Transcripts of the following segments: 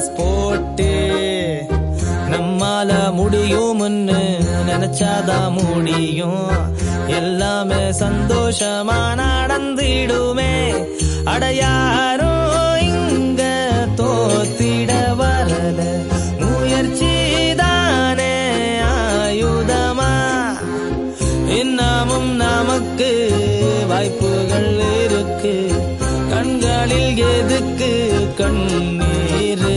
transport நம்மால முடியும்னு நினைச்சாதான் முடியும் எல்லாமே சந்தோஷமா நடந்திடுமே அடையாரோ இங்க தோத்திட வரல முயற்சி தானே ஆயுதமா இன்னமும் நமக்கு வாய்ப்புகள் இருக்கு கண்களில் எதுக்கு கண்ணீர்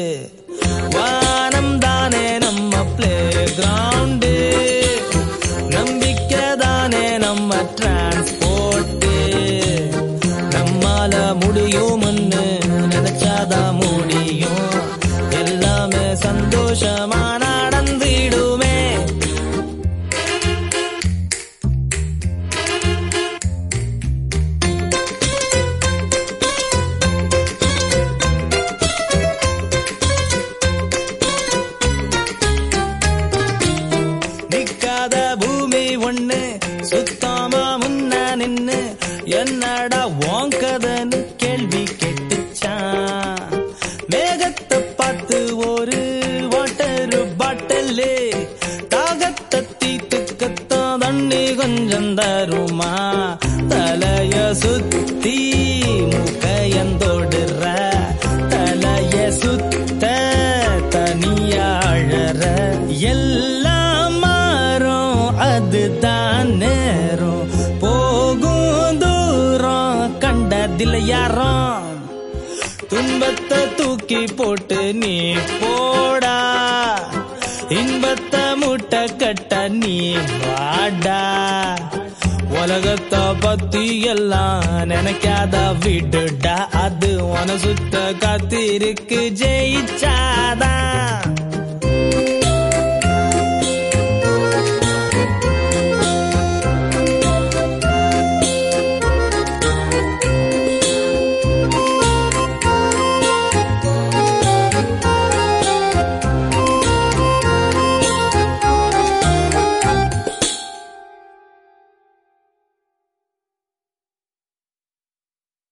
வானம் தானே நம்ம பிளே கிரவுண்டு நம்பிக்கை தானே நம்ம டிரான்ஸ்போர்ட் நம்மால முடியும்னு நினைச்சாதான் முடியும் எல்லாமே சந்தோஷமா நடந்திடுமே நிக்காத பூமி ஒண்ணு சுத்தாம முன்ன நின்னு என்னடா வாங்கதன்னு கேள்வி கேட்டுச்சான் மேகத்தை பார்த்து ஒரு வாட்டர் பாட்டில் தாகத்தை தீத்துக்கத்தான் தண்ணி கொஞ்சம் தருமா தலைய சுத்தி முகையந்தோடுற தலைய சுத்த தனியாழற எல்லாம் மாறும் அதுதான் நேரம் போகும் தூரம் கண்டதில்லை யாரும் துன்பத்தை தூக்கி போட்டு நீ போடா இன்பத்தை மூட்டை கட்ட நீ வாடா உலகத்தை பத்தி எல்லாம் நினைக்காத விடுடா அது உன சுத்த காத்திருக்கு ஜெயிச்சாதான்